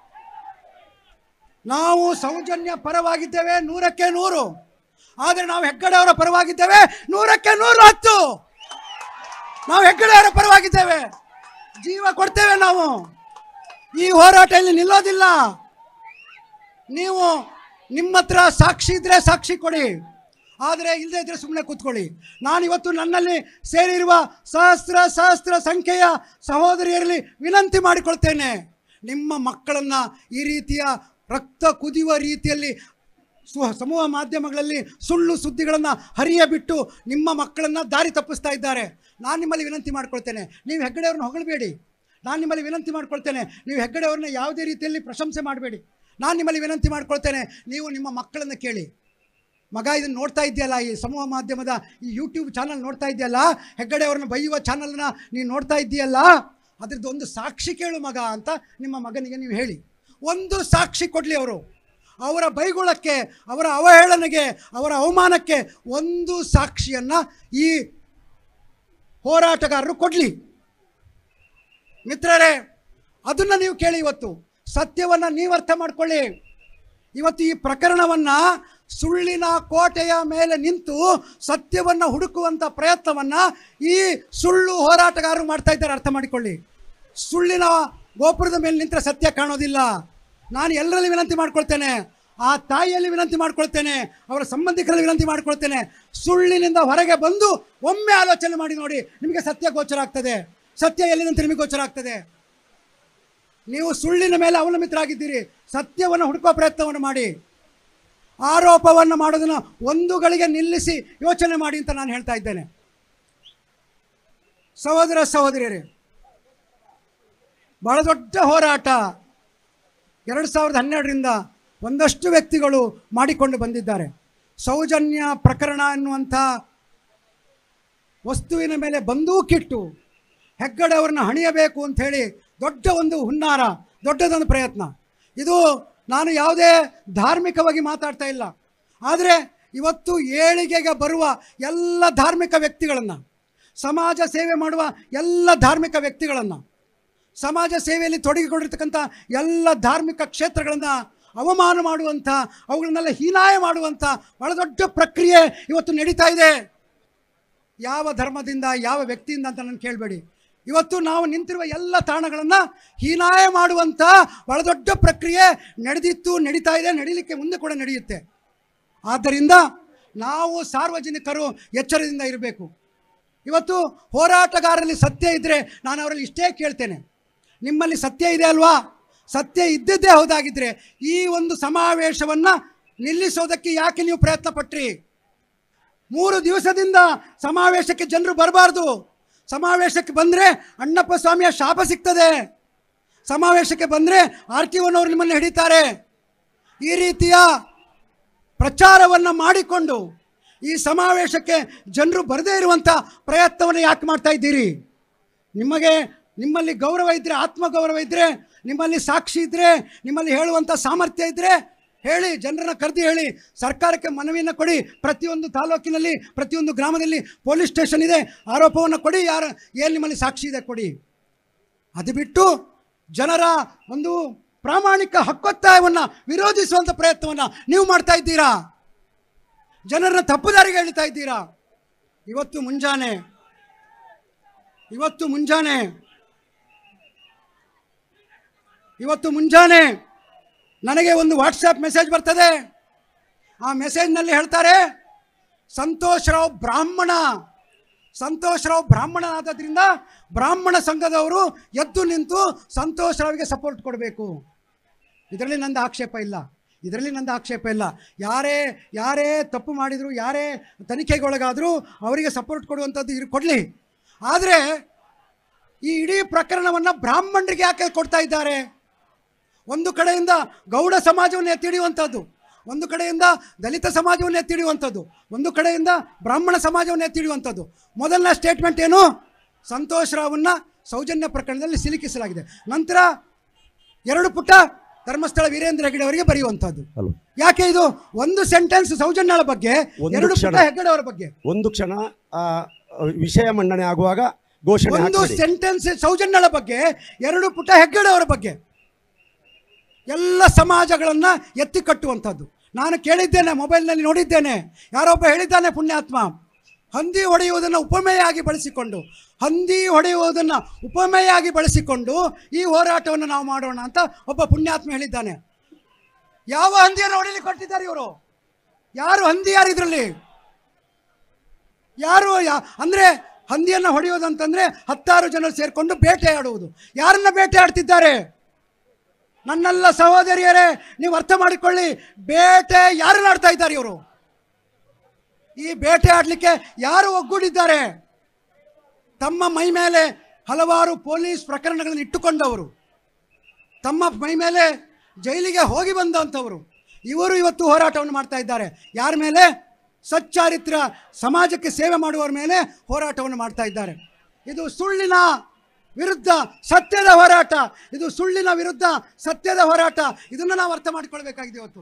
ನಾವು ಸೌಜನ್ಯ ಪರವಾಗಿದ್ದೇವೆ ನೂರಕ್ಕೆ ನೂರು ಆದರೆ ನಾವು ಹೆಗ್ಗಡೆ ಅವರ ಪರವಾಗಿದ್ದೇವೆ ನೂರಕ್ಕೆ ನೂರು ಹತ್ತು ನಾವು ಹೆಗ್ಗಡೆ ಅವರ ಪರವಾಗಿದ್ದೇವೆ ಜೀವ ಕೊಡ್ತೇವೆ ನಾವು ಈ ಹೋರಾಟ ಇಲ್ಲಿ ನಿಲ್ಲೋದಿಲ್ಲ ನೀವು ನಿಮ್ಮ ಹತ್ರ ಸಾಕ್ಷಿ ಇದ್ರೆ ಸಾಕ್ಷಿ ಕೊಡಿ ಆದರೆ ಇಲ್ಲದೆ ಇದ್ರೆ ಸುಮ್ಮನೆ ಕೂತ್ಕೊಳ್ಳಿ ನಾನು ಇವತ್ತು ನನ್ನಲ್ಲಿ ಸೇರಿರುವ ಸಹಸ್ರ ಸಹಸ್ರ ಸಂಖ್ಯೆಯ ಸಹೋದರಿಯರಲ್ಲಿ ವಿನಂತಿ ಮಾಡಿಕೊಳ್ತೇನೆ ನಿಮ್ಮ ಮಕ್ಕಳನ್ನು ಈ ರೀತಿಯ ರಕ್ತ ಕುದಿಯುವ ರೀತಿಯಲ್ಲಿ ಸ್ವ ಸಮೂಹ ಮಾಧ್ಯಮಗಳಲ್ಲಿ ಸುಳ್ಳು ಸುದ್ದಿಗಳನ್ನು ಹರಿಯ ಬಿಟ್ಟು ನಿಮ್ಮ ಮಕ್ಕಳನ್ನು ದಾರಿ ತಪ್ಪಿಸ್ತಾ ಇದ್ದಾರೆ ನಾನು ನಿಮ್ಮಲ್ಲಿ ವಿನಂತಿ ಮಾಡ್ಕೊಳ್ತೇನೆ ನೀವು ಹೆಗ್ಗಡೆಯವ್ರನ್ನ ಹೊಗಳಬೇಡಿ ನಾನು ನಿಮ್ಮಲ್ಲಿ ವಿನಂತಿ ಮಾಡ್ಕೊಳ್ತೇನೆ ನೀವು ಹೆಗ್ಗಡೆಯವ್ರನ್ನ ಯಾವುದೇ ರೀತಿಯಲ್ಲಿ ಪ್ರಶಂಸೆ ಮಾಡಬೇಡಿ ನಾನು ನಿಮ್ಮಲ್ಲಿ ವಿನಂತಿ ಮಾಡ್ಕೊಳ್ತೇನೆ ನೀವು ನಿಮ್ಮ ಮಕ್ಕಳನ್ನು ಕೇಳಿ ಮಗ ಇದನ್ನು ನೋಡ್ತಾ ಇದೆಯಲ್ಲ ಈ ಸಮೂಹ ಮಾಧ್ಯಮದ ಈ ಯೂಟ್ಯೂಬ್ ಚಾನಲ್ ನೋಡ್ತಾ ಇದೆಯಲ್ಲ ಹೆಗ್ಗಡೆ ಅವ್ರನ್ನ ಬೈಯುವ ಚಾನಲ್ನ ನೀನು ನೋಡ್ತಾ ಇದೆಯಲ್ಲ ಅದ್ರದ್ದು ಒಂದು ಸಾಕ್ಷಿ ಕೇಳು ಮಗ ಅಂತ ನಿಮ್ಮ ಮಗನಿಗೆ ನೀವು ಹೇಳಿ ಒಂದು ಸಾಕ್ಷಿ ಕೊಡಲಿ ಅವರು ಅವರ ಬೈಗುಳಕ್ಕೆ ಅವರ ಅವಹೇಳನೆಗೆ ಅವರ ಅವಮಾನಕ್ಕೆ ಒಂದು ಸಾಕ್ಷಿಯನ್ನು ಈ ಹೋರಾಟಗಾರರು ಕೊಡಲಿ ಮಿತ್ರರೇ ಅದನ್ನು ನೀವು ಕೇಳಿ ಇವತ್ತು ಸತ್ಯವನ್ನು ನೀವು ಅರ್ಥ ಮಾಡ್ಕೊಳ್ಳಿ ಇವತ್ತು ಈ ಪ್ರಕರಣವನ್ನು ಸುಳ್ಳಿನ ಕೋಟೆಯ ಮೇಲೆ ನಿಂತು ಸತ್ಯವನ್ನು ಹುಡುಕುವಂಥ ಪ್ರಯತ್ನವನ್ನು ಈ ಸುಳ್ಳು ಹೋರಾಟಗಾರರು ಮಾಡ್ತಾ ಇದ್ದಾರೆ ಅರ್ಥ ಮಾಡಿಕೊಳ್ಳಿ ಸುಳ್ಳಿನ ಗೋಪುರದ ಮೇಲೆ ನಿಂತರೆ ಸತ್ಯ ಕಾಣೋದಿಲ್ಲ ನಾನು ಎಲ್ಲರಲ್ಲಿ ವಿನಂತಿ ಮಾಡ್ಕೊಳ್ತೇನೆ ಆ ತಾಯಿಯಲ್ಲಿ ವಿನಂತಿ ಮಾಡ್ಕೊಳ್ತೇನೆ ಅವರ ಸಂಬಂಧಿಕರಲ್ಲಿ ವಿನಂತಿ ಮಾಡ್ಕೊಳ್ತೇನೆ ಸುಳ್ಳಿನಿಂದ ಹೊರಗೆ ಬಂದು ಒಮ್ಮೆ ಆಲೋಚನೆ ಮಾಡಿ ನೋಡಿ ನಿಮಗೆ ಸತ್ಯ ಗೋಚರ ಆಗ್ತದೆ ಸತ್ಯ ಎಲ್ಲಿದಂತೆ ನಿಮಗೆ ಗೋಚರ ಆಗ್ತದೆ ನೀವು ಸುಳ್ಳಿನ ಮೇಲೆ ಅವಲಂಬಿತರಾಗಿದ್ದೀರಿ ಸತ್ಯವನ್ನು ಹುಡುಕುವ ಪ್ರಯತ್ನವನ್ನು ಮಾಡಿ ಆರೋಪವನ್ನು ಮಾಡೋದನ್ನು ಒಂದು ಗಳಿಗೆ ನಿಲ್ಲಿಸಿ ಯೋಚನೆ ಮಾಡಿ ಅಂತ ನಾನು ಹೇಳ್ತಾ ಇದ್ದೇನೆ ಸಹೋದರ ಸಹೋದರಿಯರೇ ಬಹಳ ದೊಡ್ಡ ಹೋರಾಟ ಎರಡು ಸಾವಿರದ ಹನ್ನೆರಡರಿಂದ ಒಂದಷ್ಟು ವ್ಯಕ್ತಿಗಳು ಮಾಡಿಕೊಂಡು ಬಂದಿದ್ದಾರೆ ಸೌಜನ್ಯ ಪ್ರಕರಣ ಎನ್ನುವಂಥ ವಸ್ತುವಿನ ಮೇಲೆ ಬಂದೂಕಿಟ್ಟು ಹೆಗ್ಗಡೆ ಅವ್ರನ್ನ ಹಣಿಯಬೇಕು ಅಂಥೇಳಿ ದೊಡ್ಡ ಒಂದು ಹುನ್ನಾರ ದೊಡ್ಡದೊಂದು ಪ್ರಯತ್ನ ಇದು ನಾನು ಯಾವುದೇ ಧಾರ್ಮಿಕವಾಗಿ ಮಾತಾಡ್ತಾ ಇಲ್ಲ ಆದರೆ ಇವತ್ತು ಏಳಿಗೆಗೆ ಬರುವ ಎಲ್ಲ ಧಾರ್ಮಿಕ ವ್ಯಕ್ತಿಗಳನ್ನು ಸಮಾಜ ಸೇವೆ ಮಾಡುವ ಎಲ್ಲ ಧಾರ್ಮಿಕ ವ್ಯಕ್ತಿಗಳನ್ನು ಸಮಾಜ ಸೇವೆಯಲ್ಲಿ ತೊಡಗಿಕೊಂಡಿರ್ತಕ್ಕಂಥ ಎಲ್ಲ ಧಾರ್ಮಿಕ ಕ್ಷೇತ್ರಗಳನ್ನು ಅವಮಾನ ಮಾಡುವಂಥ ಅವುಗಳನ್ನೆಲ್ಲ ಹೀನಾಯ ಮಾಡುವಂಥ ಬಹಳ ದೊಡ್ಡ ಪ್ರಕ್ರಿಯೆ ಇವತ್ತು ನಡೀತಾ ಇದೆ ಯಾವ ಧರ್ಮದಿಂದ ಯಾವ ವ್ಯಕ್ತಿಯಿಂದ ಅಂತ ನಾನು ಕೇಳಬೇಡಿ ಇವತ್ತು ನಾವು ನಿಂತಿರುವ ಎಲ್ಲ ತಾಣಗಳನ್ನು ಹೀನಾಯ ಮಾಡುವಂಥ ಬಹಳ ದೊಡ್ಡ ಪ್ರಕ್ರಿಯೆ ನಡೆದಿತ್ತು ನಡೀತಾ ಇದೆ ನಡೀಲಿಕ್ಕೆ ಮುಂದೆ ಕೂಡ ನಡೆಯುತ್ತೆ ಆದ್ದರಿಂದ ನಾವು ಸಾರ್ವಜನಿಕರು ಎಚ್ಚರದಿಂದ ಇರಬೇಕು ಇವತ್ತು ಹೋರಾಟಗಾರರಲ್ಲಿ ಸತ್ಯ ಇದ್ದರೆ ನಾನು ಅವರಲ್ಲಿ ಇಷ್ಟೇ ಕೇಳ್ತೇನೆ ನಿಮ್ಮಲ್ಲಿ ಸತ್ಯ ಇದೆ ಅಲ್ವಾ ಸತ್ಯ ಇದ್ದದ್ದೇ ಹೌದಾಗಿದ್ದರೆ ಈ ಒಂದು ಸಮಾವೇಶವನ್ನು ನಿಲ್ಲಿಸೋದಕ್ಕೆ ಯಾಕೆ ನೀವು ಪ್ರಯತ್ನ ಪಟ್ರಿ ಮೂರು ದಿವಸದಿಂದ ಸಮಾವೇಶಕ್ಕೆ ಜನರು ಬರಬಾರ್ದು ಸಮಾವೇಶಕ್ಕೆ ಬಂದರೆ ಅಣ್ಣಪ್ಪ ಸ್ವಾಮಿಯ ಶಾಪ ಸಿಗ್ತದೆ ಸಮಾವೇಶಕ್ಕೆ ಬಂದರೆ ಆರ್ ಟಿ ಒನವರು ನಿಮ್ಮನ್ನು ಹಿಡಿತಾರೆ ಈ ರೀತಿಯ ಪ್ರಚಾರವನ್ನು ಮಾಡಿಕೊಂಡು ಈ ಸಮಾವೇಶಕ್ಕೆ ಜನರು ಬರದೇ ಇರುವಂಥ ಪ್ರಯತ್ನವನ್ನು ಯಾಕೆ ಮಾಡ್ತಾ ಇದ್ದೀರಿ ನಿಮಗೆ ನಿಮ್ಮಲ್ಲಿ ಗೌರವ ಇದ್ದರೆ ಆತ್ಮಗೌರವ ಇದ್ದರೆ ನಿಮ್ಮಲ್ಲಿ ಸಾಕ್ಷಿ ಇದ್ದರೆ ನಿಮ್ಮಲ್ಲಿ ಹೇಳುವಂಥ ಸಾಮರ್ಥ್ಯ ಇದ್ದರೆ ಹೇಳಿ ಜನರನ್ನ ಕರೆದು ಹೇಳಿ ಸರ್ಕಾರಕ್ಕೆ ಮನವಿಯನ್ನು ಕೊಡಿ ಪ್ರತಿಯೊಂದು ತಾಲೂಕಿನಲ್ಲಿ ಪ್ರತಿಯೊಂದು ಗ್ರಾಮದಲ್ಲಿ ಪೊಲೀಸ್ ಸ್ಟೇಷನ್ ಇದೆ ಆರೋಪವನ್ನು ಕೊಡಿ ಯಾರು ಏನು ನಿಮ್ಮಲ್ಲಿ ಸಾಕ್ಷಿ ಇದೆ ಕೊಡಿ ಅದು ಬಿಟ್ಟು ಜನರ ಒಂದು ಪ್ರಾಮಾಣಿಕ ಹಕ್ಕೊತ್ತಾಯವನ್ನು ವಿರೋಧಿಸುವಂಥ ಪ್ರಯತ್ನವನ್ನು ನೀವು ಮಾಡ್ತಾ ಇದ್ದೀರಾ ಜನರನ್ನ ತಪ್ಪುದಾರಿಗೆ ಎಳಿತಾ ಇದ್ದೀರಾ ಇವತ್ತು ಮುಂಜಾನೆ ಇವತ್ತು ಮುಂಜಾನೆ ಇವತ್ತು ಮುಂಜಾನೆ ನನಗೆ ಒಂದು ವಾಟ್ಸಪ್ ಮೆಸೇಜ್ ಬರ್ತದೆ ಆ ಮೆಸೇಜ್ನಲ್ಲಿ ಹೇಳ್ತಾರೆ ಸಂತೋಷ್ ರಾವ್ ಬ್ರಾಹ್ಮಣ ಸಂತೋಷ್ ರಾವ್ ಬ್ರಾಹ್ಮಣನಾದ್ದರಿಂದ ಬ್ರಾಹ್ಮಣ ಸಂಘದವರು ಎದ್ದು ನಿಂತು ಸಂತೋಷ್ ರಾವ್ಗೆ ಸಪೋರ್ಟ್ ಕೊಡಬೇಕು ಇದರಲ್ಲಿ ನಂದು ಆಕ್ಷೇಪ ಇಲ್ಲ ಇದರಲ್ಲಿ ನಂದು ಆಕ್ಷೇಪ ಇಲ್ಲ ಯಾರೇ ಯಾರೇ ತಪ್ಪು ಮಾಡಿದರು ಯಾರೇ ತನಿಖೆಗೊಳಗಾದರೂ ಅವರಿಗೆ ಸಪೋರ್ಟ್ ಕೊಡುವಂಥದ್ದು ಇರು ಕೊಡಲಿ ಆದರೆ ಈ ಇಡೀ ಪ್ರಕರಣವನ್ನು ಬ್ರಾಹ್ಮಣರಿಗೆ ಯಾಕೆ ಕೊಡ್ತಾ ಇದ್ದಾರೆ ಒಂದು ಕಡೆಯಿಂದ ಗೌಡ ಸಮಾಜವನ್ನು ಎತ್ತಿಡಿಯುವಂಥದ್ದು ಒಂದು ಕಡೆಯಿಂದ ದಲಿತ ಸಮಾಜವನ್ನು ಎತ್ತಿಡಿಯುವಂಥದ್ದು ಒಂದು ಕಡೆಯಿಂದ ಬ್ರಾಹ್ಮಣ ಸಮಾಜವನ್ನು ಎತ್ತಿಡಿಯುವಂಥದ್ದು ಮೊದಲನೇ ಸ್ಟೇಟ್ಮೆಂಟ್ ಏನು ಸಂತೋಷ್ ರಾವನ್ನ ಸೌಜನ್ಯ ಪ್ರಕರಣದಲ್ಲಿ ಸಿಲುಕಿಸಲಾಗಿದೆ ನಂತರ ಎರಡು ಪುಟ ಧರ್ಮಸ್ಥಳ ವೀರೇಂದ್ರ ಹೆಗಡೆ ಅವರಿಗೆ ಬರೆಯುವಂಥದ್ದು ಹಲೋ ಯಾಕೆ ಇದು ಒಂದು ಸೆಂಟೆನ್ಸ್ ಸೌಜನ್ಯಳ ಬಗ್ಗೆ ಒಂದು ಎರಡು ಕ್ಷಣ. ಪುಟ ಹೆಗ್ಗಡೆ ಅವರ ಬಗ್ಗೆ ಒಂದು ಕ್ಷಣ ಆ, ವಿಷಯ ಮಂಡನೆ ಆಗುವಾಗ ಘೋಷಣೆ ಒಂದು ಹಾಕಬೇಡಿ. ಸೆಂಟೆನ್ಸ್ ಸೌಜನ್ಯಳ ಬಗ್ಗೆ ಎರಡು ಪುಟ ಹೆಗ್ಗಡೆ ಅವರ ಬಗ್ಗೆ ಎಲ್ಲ ಸಮಾಜಗಳನ್ನು ಎತ್ತಿ ಕಟ್ಟುವಂಥದ್ದು ನಾನು ಕೇಳಿದ್ದೇನೆ ಮೊಬೈಲ್ನಲ್ಲಿ ನೋಡಿದ್ದೇನೆ ಯಾರೊಬ್ಬ ಹೇಳಿದ್ದಾನೆ ಪುಣ್ಯಾತ್ಮ ಹಂದಿ ಹೊಡೆಯುವುದನ್ನು ಉಪಮೆಯಾಗಿ ಬಳಸಿಕೊಂಡು ಹಂದಿ ಹೊಡೆಯುವುದನ್ನು ಉಪಮೆಯಾಗಿ ಬಳಸಿಕೊಂಡು ಈ ಹೋರಾಟವನ್ನು ನಾವು ಮಾಡೋಣ ಅಂತ ಒಬ್ಬ ಪುಣ್ಯಾತ್ಮ ಹೇಳಿದ್ದಾನೆ ಯಾವ ಹಂದಿಯನ್ನು ಹೊಡೆಯಲಿಕ್ಕೆ ಕೊಟ್ಟಿದ್ದಾರೆ ಇವರು ಯಾರು ಹಂದಿ ಯಾರು ಇದರಲ್ಲಿ ಯಾರು ಯಾ ಅಂದರೆ ಹಂದಿಯನ್ನು ಹೊಡೆಯೋದಂತಂದರೆ ಹತ್ತಾರು ಜನರು ಸೇರಿಕೊಂಡು ಬೇಟೆಯಾಡುವುದು ಯಾರನ್ನ ಬೇಟೆಯಾಡ್ತಿದ್ದಾರೆ ನನ್ನೆಲ್ಲ ಸಹೋದರಿಯರೇ ನೀವು ಅರ್ಥ ಮಾಡಿಕೊಳ್ಳಿ ಬೇಟೆ ಯಾರನ್ನ ಆಡ್ತಾ ಇದ್ದಾರೆ ಇವರು ಈ ಬೇಟೆ ಆಡಲಿಕ್ಕೆ ಯಾರು ಒಗ್ಗೂಡಿದ್ದಾರೆ ತಮ್ಮ ಮೈ ಮೇಲೆ ಹಲವಾರು ಪೊಲೀಸ್ ಪ್ರಕರಣಗಳನ್ನು ಇಟ್ಟುಕೊಂಡವರು ತಮ್ಮ ಮೈ ಮೇಲೆ ಜೈಲಿಗೆ ಹೋಗಿ ಬಂದಂಥವರು ಇವರು ಇವತ್ತು ಹೋರಾಟವನ್ನು ಮಾಡ್ತಾ ಇದ್ದಾರೆ ಯಾರ ಮೇಲೆ ಸಚ್ಚಾರಿತ್ರ ಸಮಾಜಕ್ಕೆ ಸೇವೆ ಮಾಡುವವರ ಮೇಲೆ ಹೋರಾಟವನ್ನು ಮಾಡ್ತಾ ಇದ್ದಾರೆ ಇದು ಸುಳ್ಳಿನ ವಿರುದ್ಧ ಸತ್ಯದ ಹೋರಾಟ ಇದು ಸುಳ್ಳಿನ ವಿರುದ್ಧ ಸತ್ಯದ ಹೋರಾಟ ಇದನ್ನು ನಾವು ಅರ್ಥ ಮಾಡಿಕೊಳ್ಬೇಕಾಗಿದೆ ಇವತ್ತು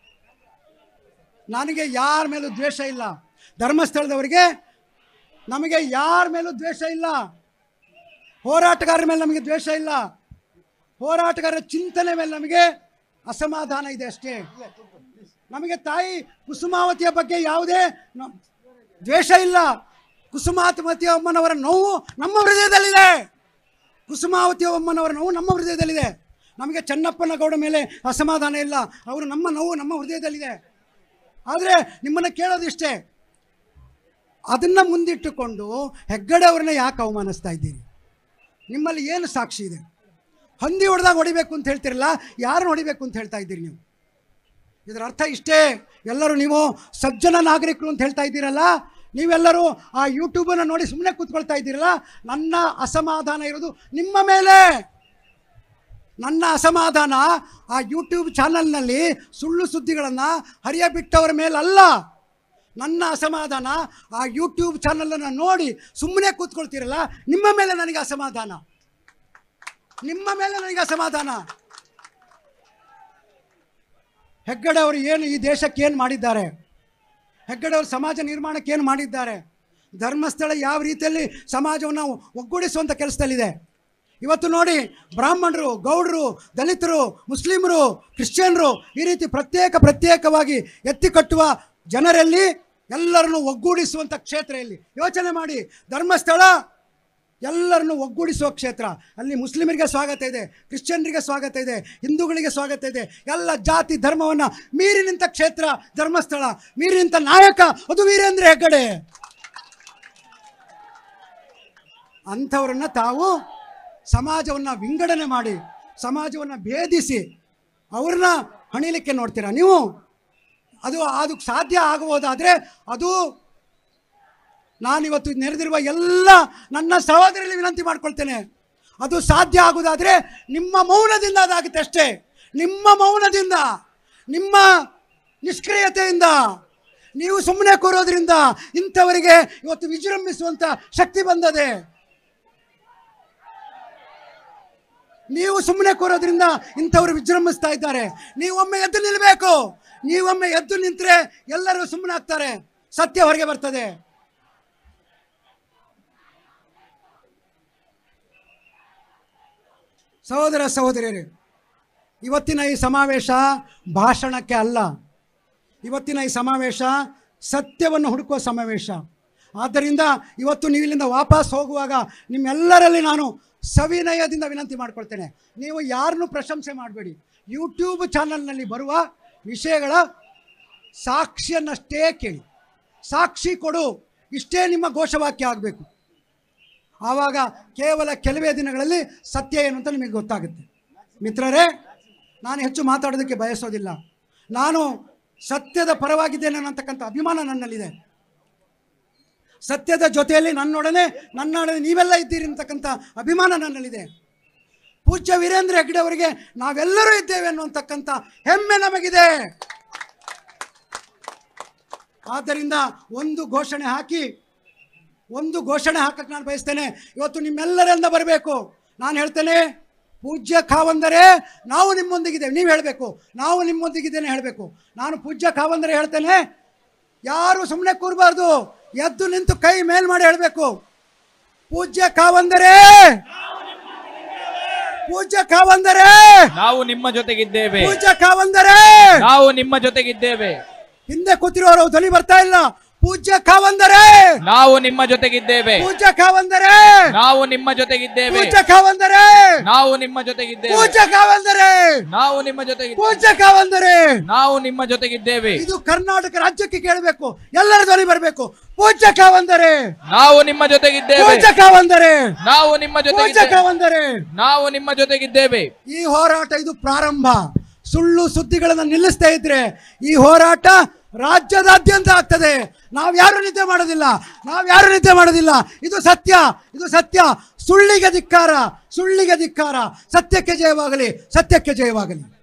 ನನಗೆ ಯಾರ ಮೇಲೂ ದ್ವೇಷ ಇಲ್ಲ ಧರ್ಮಸ್ಥಳದವರಿಗೆ ನಮಗೆ ಯಾರ ಮೇಲೂ ದ್ವೇಷ ಇಲ್ಲ ಹೋರಾಟಗಾರರ ಮೇಲೆ ನಮಗೆ ದ್ವೇಷ ಇಲ್ಲ ಹೋರಾಟಗಾರರ ಚಿಂತನೆ ಮೇಲೆ ನಮಗೆ ಅಸಮಾಧಾನ ಇದೆ ಅಷ್ಟೇ ನಮಗೆ ತಾಯಿ ಕುಸುಮಾವತಿಯ ಬಗ್ಗೆ ಯಾವುದೇ ನ- ದ್ವೇಷ ಇಲ್ಲ ಕುಸುಮಾವತಿ ಅಮ್ಮನವರ ನೋವು ನಮ್ಮ ಹೃದಯದಲ್ಲಿದೆ ಕುಸುಮಾವತಿ ಅಮ್ಮನವರ ನೋವು ನಮ್ಮ ಹೃದಯದಲ್ಲಿದೆ ನಮಗೆ ಚೆನ್ನಪ್ಪನ ಗೌಡ ಮೇಲೆ ಅಸಮಾಧಾನ ಇಲ್ಲ ಅವರು ನಮ್ಮ ನೋವು ನಮ್ಮ ಹೃದಯದಲ್ಲಿದೆ ಆದರೆ ನಿಮ್ಮನ್ನು ಕೇಳೋದಿಷ್ಟೇ ಅದನ್ನು ಮುಂದಿಟ್ಟುಕೊಂಡು ಹೆಗ್ಗಡೆ ಅವ್ರನ್ನ ಯಾಕೆ ಅವಮಾನಿಸ್ತಾ ಇದ್ದೀರಿ ನಿಮ್ಮಲ್ಲಿ ಏನು ಸಾಕ್ಷಿ ಇದೆ ಹಂದಿ ಹೊಡೆದಾಗ ಹೊಡಿಬೇಕು ಅಂತ ಹೇಳ್ತಿರಲ್ಲ ಯಾರನ್ನ ಹೊಡಿಬೇಕು ಅಂತ ಹೇಳ್ತಾ ಇದ್ದೀರಿ ನೀವು ಇದರ ಅರ್ಥ ಇಷ್ಟೇ ಎಲ್ಲರೂ ನೀವು ಸಜ್ಜನ ನಾಗರಿಕರು ಅಂತ ಹೇಳ್ತಾ ಇದ್ದೀರಲ್ಲ ನೀವೆಲ್ಲರೂ ಆ ಯೂಟ್ಯೂಬನ್ನು ನೋಡಿ ಸುಮ್ಮನೆ ಕೂತ್ಕೊಳ್ತಾ ಇದ್ದೀರಲ್ಲ ನನ್ನ ಅಸಮಾಧಾನ ಇರೋದು ನಿಮ್ಮ ಮೇಲೆ ನನ್ನ ಅಸಮಾಧಾನ ಆ ಯೂಟ್ಯೂಬ್ ಚಾನಲ್ನಲ್ಲಿ ಸುಳ್ಳು ಸುದ್ದಿಗಳನ್ನು ಹರಿಯ ಬಿಟ್ಟವರ ಮೇಲಲ್ಲ ನನ್ನ ಅಸಮಾಧಾನ ಆ ಯೂಟ್ಯೂಬ್ ಚಾನಲನ್ನು ನೋಡಿ ಸುಮ್ಮನೆ ಕೂತ್ಕೊಳ್ತೀರಲ್ಲ ನಿಮ್ಮ ಮೇಲೆ ನನಗೆ ಅಸಮಾಧಾನ ನಿಮ್ಮ ಮೇಲೆ ನನಗೆ ಅಸಮಾಧಾನ ಹೆಗ್ಗಡೆ ಅವರು ಏನು ಈ ದೇಶಕ್ಕೆ ಏನು ಮಾಡಿದ್ದಾರೆ ಹೆಗ್ಗಡೆ ಅವರು ಸಮಾಜ ನಿರ್ಮಾಣಕ್ಕೆ ಏನು ಮಾಡಿದ್ದಾರೆ ಧರ್ಮಸ್ಥಳ ಯಾವ ರೀತಿಯಲ್ಲಿ ಸಮಾಜವನ್ನು ಒಗ್ಗೂಡಿಸುವಂಥ ಕೆಲಸದಲ್ಲಿದೆ ಇವತ್ತು ನೋಡಿ ಬ್ರಾಹ್ಮಣರು ಗೌಡರು ದಲಿತರು ಮುಸ್ಲಿಮರು ಕ್ರಿಶ್ಚಿಯನ್ರು ಈ ರೀತಿ ಪ್ರತ್ಯೇಕ ಪ್ರತ್ಯೇಕವಾಗಿ ಎತ್ತಿ ಕಟ್ಟುವ ಜನರಲ್ಲಿ ಎಲ್ಲರನ್ನು ಒಗ್ಗೂಡಿಸುವಂಥ ಕ್ಷೇತ್ರ ಇಲ್ಲಿ ಯೋಚನೆ ಮಾಡಿ ಧರ್ಮಸ್ಥಳ ಎಲ್ಲರನ್ನು ಒಗ್ಗೂಡಿಸುವ ಕ್ಷೇತ್ರ ಅಲ್ಲಿ ಮುಸ್ಲಿಮರಿಗೆ ಸ್ವಾಗತ ಇದೆ ಕ್ರಿಶ್ಚಿಯನ್ರಿಗೆ ಸ್ವಾಗತ ಇದೆ ಹಿಂದೂಗಳಿಗೆ ಸ್ವಾಗತ ಇದೆ ಎಲ್ಲ ಜಾತಿ ಧರ್ಮವನ್ನು ಮೀರಿ ನಿಂತ ಕ್ಷೇತ್ರ ಧರ್ಮಸ್ಥಳ ಮೀರಿ ನಿಂತ ನಾಯಕ ಅದು ವೀರೇಂದ್ರ ಹೆಗ್ಗಡೆ ಅಂಥವ್ರನ್ನ ತಾವು ಸಮಾಜವನ್ನು ವಿಂಗಡಣೆ ಮಾಡಿ ಸಮಾಜವನ್ನು ಭೇದಿಸಿ ಅವ್ರನ್ನ ಹಣಿಲಿಕ್ಕೆ ನೋಡ್ತೀರಾ ನೀವು ಅದು ಅದಕ್ಕೆ ಸಾಧ್ಯ ಆಗಬಹುದಾದರೆ ಅದು ನಾನಿವತ್ತು ನೆರೆದಿರುವ ಎಲ್ಲ ನನ್ನ ಸಹೋದರಲ್ಲಿ ವಿನಂತಿ ಮಾಡ್ಕೊಳ್ತೇನೆ ಅದು ಸಾಧ್ಯ ಆಗುವುದಾದರೆ ನಿಮ್ಮ ಮೌನದಿಂದ ಅದಾಗುತ್ತೆ ಅಷ್ಟೇ ನಿಮ್ಮ ಮೌನದಿಂದ ನಿಮ್ಮ ನಿಷ್ಕ್ರಿಯತೆಯಿಂದ ನೀವು ಸುಮ್ಮನೆ ಕೂರೋದ್ರಿಂದ ಇಂಥವರಿಗೆ ಇವತ್ತು ವಿಜೃಂಭಿಸುವಂಥ ಶಕ್ತಿ ಬಂದದೆ ನೀವು ಸುಮ್ಮನೆ ಕೂರೋದ್ರಿಂದ ಇಂಥವ್ರು ವಿಜೃಂಭಿಸ್ತಾ ಇದ್ದಾರೆ ನೀವೊಮ್ಮೆ ಎದ್ದು ನಿಲ್ಲಬೇಕು ನೀವೊಮ್ಮೆ ಎದ್ದು ನಿಂತರೆ ಎಲ್ಲರೂ ಸುಮ್ಮನೆ ಆಗ್ತಾರೆ ಸತ್ಯ ಹೊರಗೆ ಬರ್ತದೆ ಸಹೋದರ ಸಹೋದರಿಯರೇ ಇವತ್ತಿನ ಈ ಸಮಾವೇಶ ಭಾಷಣಕ್ಕೆ ಅಲ್ಲ ಇವತ್ತಿನ ಈ ಸಮಾವೇಶ ಸತ್ಯವನ್ನು ಹುಡುಕುವ ಸಮಾವೇಶ ಆದ್ದರಿಂದ ಇವತ್ತು ನೀವು ಇಲ್ಲಿಂದ ವಾಪಸ್ ಹೋಗುವಾಗ ನಿಮ್ಮೆಲ್ಲರಲ್ಲಿ ನಾನು ಸವಿನಯದಿಂದ ವಿನಂತಿ ಮಾಡ್ಕೊಳ್ತೇನೆ ನೀವು ಯಾರನ್ನೂ ಪ್ರಶಂಸೆ ಮಾಡಬೇಡಿ ಯೂಟ್ಯೂಬ್ ಚಾನಲ್ನಲ್ಲಿ ಬರುವ ವಿಷಯಗಳ ಸಾಕ್ಷಿಯನ್ನಷ್ಟೇ ಕೇಳಿ ಸಾಕ್ಷಿ ಕೊಡು ಇಷ್ಟೇ ನಿಮ್ಮ ಘೋಷವಾಕ್ಯ ಆಗಬೇಕು ಆವಾಗ ಕೇವಲ ಕೆಲವೇ ದಿನಗಳಲ್ಲಿ ಸತ್ಯ ಏನು ಅಂತ ನಿಮಗೆ ಗೊತ್ತಾಗುತ್ತೆ ಮಿತ್ರರೇ ನಾನು ಹೆಚ್ಚು ಮಾತಾಡೋದಕ್ಕೆ ಬಯಸೋದಿಲ್ಲ ನಾನು ಸತ್ಯದ ಪರವಾಗಿದ್ದೇನೆ ಅನ್ನತಕ್ಕಂಥ ಅಭಿಮಾನ ನನ್ನಲ್ಲಿದೆ ಸತ್ಯದ ಜೊತೆಯಲ್ಲಿ ನನ್ನೊಡನೆ ನನ್ನೊಡನೆ ನೀವೆಲ್ಲ ಇದ್ದೀರಿ ಅಂತಕ್ಕಂಥ ಅಭಿಮಾನ ನನ್ನಲ್ಲಿದೆ ಪೂಜ್ಯ ವೀರೇಂದ್ರ ಹೆಗ್ಡೆ ಅವರಿಗೆ ನಾವೆಲ್ಲರೂ ಇದ್ದೇವೆ ಅನ್ನುವಂತಕ್ಕಂಥ ಹೆಮ್ಮೆ ನಮಗಿದೆ ಆದ್ದರಿಂದ ಒಂದು ಘೋಷಣೆ ಹಾಕಿ ಒಂದು ಘೋಷಣೆ ಹಾಕಕ್ಕೆ ನಾನು ಬಯಸ್ತೇನೆ ಇವತ್ತು ನಿಮ್ಮೆಲ್ಲರಿಂದ ಬರಬೇಕು ನಾನು ಹೇಳ್ತೇನೆ ಪೂಜ್ಯ ಖಾವಂದರೆ ನಾವು ನಿಮ್ಮೊಂದಿಗಿದ್ದೇವೆ ನೀವು ಹೇಳಬೇಕು ನಾವು ನಿಮ್ಮೊಂದಿಗಿದ್ದೇನೆ ಹೇಳಬೇಕು ನಾನು ಪೂಜ್ಯ ಖಾವಂದರೆ ಹೇಳ್ತೇನೆ ಯಾರು ಸುಮ್ಮನೆ ಕೂರಬಾರ್ದು ಎದ್ದು ನಿಂತು ಕೈ ಮೇಲ್ ಮಾಡಿ ಹೇಳಬೇಕು ಪೂಜ್ಯ ಖಾವಂದರೆ ಪೂಜ್ಯ ಖಾವಂದರೆ ನಾವು ನಿಮ್ಮ ಜೊತೆಗಿದ್ದೇವೆ ಪೂಜ್ಯ ಖಾವಂದರೆ ನಾವು ನಿಮ್ಮ ಜೊತೆಗಿದ್ದೇವೆ ಹಿಂದೆ ಕೂತಿರೋರು ಧ್ವನಿ ಬರ್ತಾ ಇಲ್ಲ ಪೂಜ್ಯ ಖಾವಂದರೆ ನಾವು ನಿಮ್ಮ ಜೊತೆಗಿದ್ದೇವೆ ಪೂಜ್ಯ ಖಾವಂದರೆ ನಾವು ನಿಮ್ಮ ಜೊತೆಗಿದ್ದೇವೆ ಪೂಜ್ಯ ಖಾವಂದರೆ ನಾವು ನಿಮ್ಮ ಜೊತೆಗಿದ್ದೇವೆ ಪೂಜ್ಯ ಖಾವಂದರೆ ನಾವು ನಿಮ್ಮ ಜೊತೆಗಿದ್ದೇವೆ ಪೂಜ್ಯ ಖಾವಂದರೆ ನಾವು ನಿಮ್ಮ ಜೊತೆಗಿದ್ದೇವೆ ಇದು ಕರ್ನಾಟಕ ರಾಜ್ಯಕ್ಕೆ ಕೇಳಬೇಕು ಎಲ್ಲರ ಧ್ವನಿ ಬರಬೇಕು ಪೂಜ್ಯ ಖಾವಂದರೆ ನಾವು ನಿಮ್ಮ ಜೊತೆಗಿದ್ದೇವೆ ಪೂಜ್ಯ ಖಾವಂದರೆ ನಾವು ನಿಮ್ಮ ಪೂಜ್ಯ ಜೊತೆಗಿದ್ದೇವೆ ಖಾವಂದರೆ ನಾವು ನಿಮ್ಮ ಜೊತೆಗಿದ್ದೇವೆ ಈ ಹೋರಾಟ ಇದು ಪ್ರಾರಂಭ ಸುಳ್ಳು ಸುದ್ದಿಗಳನ್ನು ನಿಲ್ಲಿಸ್ತಾ ಇದ್ರೆ ಈ ಹೋರಾಟ ರಾಜ್ಯದಾದ್ಯಂತ ಆಗ್ತದೆ ನಾವ್ಯಾರು ನಿದ್ದೆ ಮಾಡೋದಿಲ್ಲ ನಾವ್ಯಾರು ನಿದ್ದೆ ಮಾಡೋದಿಲ್ಲ ಇದು ಸತ್ಯ ಇದು ಸತ್ಯ ಸುಳ್ಳಿಗೆ ಧಿಕ್ಕಾರ ಸುಳ್ಳಿಗೆ ಧಿಕ್ಕಾರ ಸತ್ಯಕ್ಕೆ ಜಯವಾಗಲಿ ಸತ್ಯಕ್ಕೆ ಜಯವಾಗಲಿ